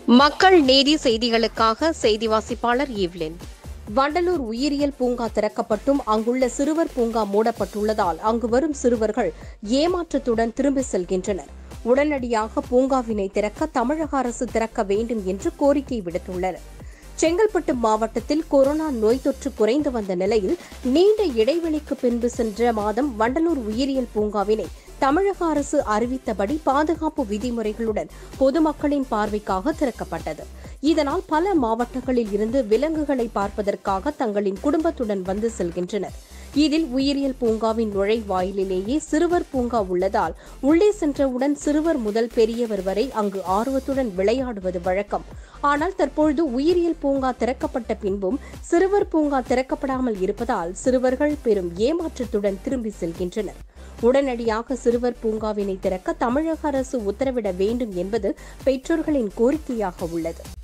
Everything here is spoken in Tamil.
மக்கள் நீதி செய்திகளுக்காக செய்தி வாசிப்பாளர் ஈவ்லின் வண்டலூர் உயிரியல் பூங்கா திறக்கப்பட்டும் அங்குள்ள சிறுவர் பூங்கா மூடப்பட்டுள்ளதால் அங்கு வரும் சிறுவர்கள் ஏமாற்றத்துடன் திரும்பி செல்கின்றனர் உடனடியாக பூங்காவினை திறக்க தமிழக அரசு திறக்க வேண்டும் என்று கோரிக்கை விடுத்துள்ளனர் செங்கல்பட்டு மாவட்டத்தில் கொரோனா நோய் தொற்று குறைந்து வந்த நிலையில் நீண்ட இடைவெளிக்கு பின்பு சென்ற மாதம் வண்டலூர் உயிரியல் பூங்காவினை தமிழக அரசு அறிவித்தபடி பாதுகாப்பு விதிமுறைகளுடன் பொதுமக்களின் பார்வைக்காக திறக்கப்பட்டது இதனால் பல மாவட்டங்களில் இருந்து விலங்குகளை பார்ப்பதற்காக தங்களின் குடும்பத்துடன் வந்து செல்கின்றனர் இதில் உயிரியல் பூங்காவின் நுழைவாயிலிலேயே சிறுவர் பூங்கா உள்ளதால் உள்ளே சென்றவுடன் சிறுவர் முதல் பெரியவர் வரை அங்கு ஆர்வத்துடன் விளையாடுவது வழக்கம் ஆனால் தற்பொழுது உயிரியல் பூங்கா திறக்கப்பட்ட பின்பும் சிறுவர் பூங்கா திறக்கப்படாமல் இருப்பதால் சிறுவர்கள் பெரும் ஏமாற்றத்துடன் திரும்பி செல்கின்றனர் உடனடியாக சிறுவர் பூங்காவினை திறக்க தமிழக அரசு உத்தரவிட வேண்டும் என்பது பெற்றோர்களின் கோரிக்கையாக உள்ளது